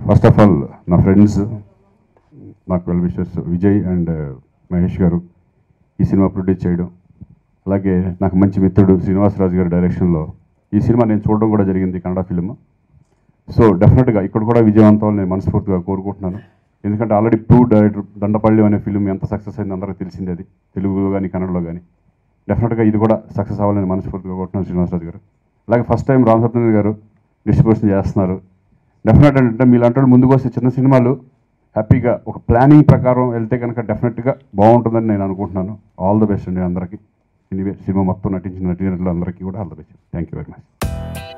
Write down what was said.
first of all నా friends నాకు well wishes Vijay and Mahesh గారు ఈ సినిమా ప్రొడ్యూస్ చేయడం అలాగే నాకు మంచి మిత్రుడు శ్రీనివాసరాజు గారి డైరెక్షన్లో ఈ సినిమా నేను చూడడం కూడా జరిగింది కన్నడ ఫిలిం సో డెఫినెట్గా ఇక్కడ కూడా విజయవంతం నేను మనస్ఫూర్తిగా కోరుకుంటున్నాను ఎందుకంటే ఆల్రెడీ ప్రూవ్ డైరెక్టర్ దండపల్లి అనే ఫిలిం ఎంత సక్సెస్ అయింది అందరికీ తెలిసింది అది తెలుగులో కానీ కన్నడలో కానీ డెఫినెట్గా ఇది కూడా సక్సెస్ అవ్వాలని మనస్ఫూర్తిగా కోరుకుంటున్నాను శ్రీనివాసరాజు గారు అలాగే ఫస్ట్ టైం రామ్ సత్యనారాయణ గారు డిస్ట్రిబ్యూషన్ చేస్తున్నారు డెఫినెట్ అంటే మీలాంటి ముందుకు వస్తే చిన్న సినిమాలు హ్యాపీగా ఒక ప్లానింగ్ ప్రకారం వెళ్తే కనుక డెఫినెట్గా బాగుంటుందని నేను అనుకుంటున్నాను ఆల్ ద బెస్ట్ అండి అందరికీ ఎనీవే సినిమా మొత్తం నటించిన నటీనటులు అందరికీ కూడా all the best thank you very much